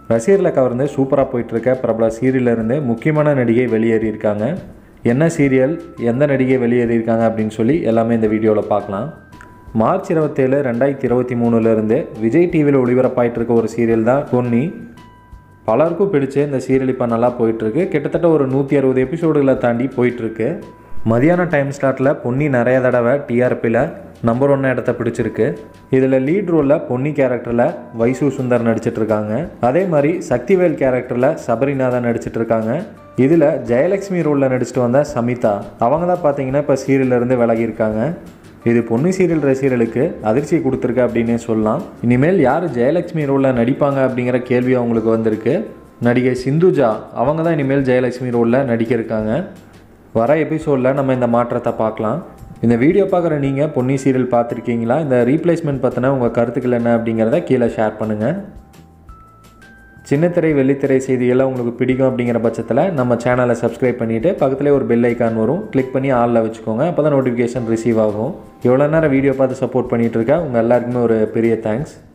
ரசிகர்களை கவர்ந்து சூப்பராக போயிட்டுருக்க பிரபல சீரியலிருந்து முக்கியமான நடிகை வெளியேறியிருக்காங்க என்ன சீரியல் எந்த நடிகை வெளியேறியிருக்காங்க அப்படின்னு சொல்லி எல்லாமே இந்த வீடியோவில் பார்க்கலாம் மார்ச் இருபத்தேழு ரெண்டாயிரத்தி இருபத்தி மூணுலேருந்து விஜய் டிவியில் ஒளிபரப்பாயிட்டு இருக்க ஒரு சீரியல் தான் பொன்னி பலருக்கும் பிடிச்ச இந்த சீரியல் இப்போ நல்லா போயிட்டுருக்கு கிட்டத்தட்ட ஒரு நூற்றி அறுபது எபிசோடுகளை தாண்டி போயிட்டுருக்கு மதியான டைம் ஸ்லாட்டில் பொன்னி நிறைய தடவை டிஆர்பியில் நம்பர் ஒன் இடத்த பிடிச்சிருக்கு இதில் லீட் ரோலில் பொன்னி கேரக்டரில் வைசு சுந்தர் நடிச்சிட்டு இருக்காங்க அதே மாதிரி சக்திவேல் கேரக்டரில் சபரிநாதன் நடிச்சிட்டு இருக்காங்க இதில் ஜெயலக்ஷ்மி ரோலில் நடிச்சிட்டு வந்த சமிதா அவங்க தான் பார்த்தீங்கன்னா இப்போ சீரியல்லேருந்து விலகியிருக்காங்க இது பொன்னி சீரியல் ரசிகர்களுக்கு அதிர்ச்சி கொடுத்துருக்கு அப்படின்னே சொல்லலாம் இனிமேல் யார் ஜெயலட்சுமி ரோலில் நடிப்பாங்க அப்படிங்கிற கேள்வி அவங்களுக்கு வந்திருக்கு நடிகை சிந்துஜா அவங்க தான் இனிமேல் ஜெயலட்சுமி ரோலில் நடிக்க இருக்காங்க வர எபிசோடில் நம்ம இந்த மாற்றத்தை பார்க்கலாம் இந்த வீடியோ பார்க்குற நீங்கள் பொன்னி சீரியல் பார்த்துருக்கீங்களா இந்த ரீப்ளேஸ்மெண்ட் பற்றின உங்கள் கருத்துக்கள் என்ன அப்படிங்கிறத கீழே ஷேர் பண்ணுங்கள் சின்னத்திரை வெள்ளித்திரை செய்தியெல்லாம் உங்களுக்கு பிடிக்கும் அப்படிங்கிற பட்சத்தில் நம்ம சேனலை சப்ஸ்கிரைப் பண்ணிவிட்டு பக்கத்துலேயே ஒரு பெல் ஐக்கான் வரும் கிளிக் பண்ணி ஆளில் வச்சுக்கோங்க அப்போ தான் நோட்டிஃபிகேஷன் ரிசீவ் ஆகும் இவ்வளோ நேரம் வீடியோ பார்த்து சப்போர்ட் பண்ணிகிட்டு இருக்கேன் உங்கள் எல்லாருக்குமே ஒரு பெரிய தேங்க்ஸ்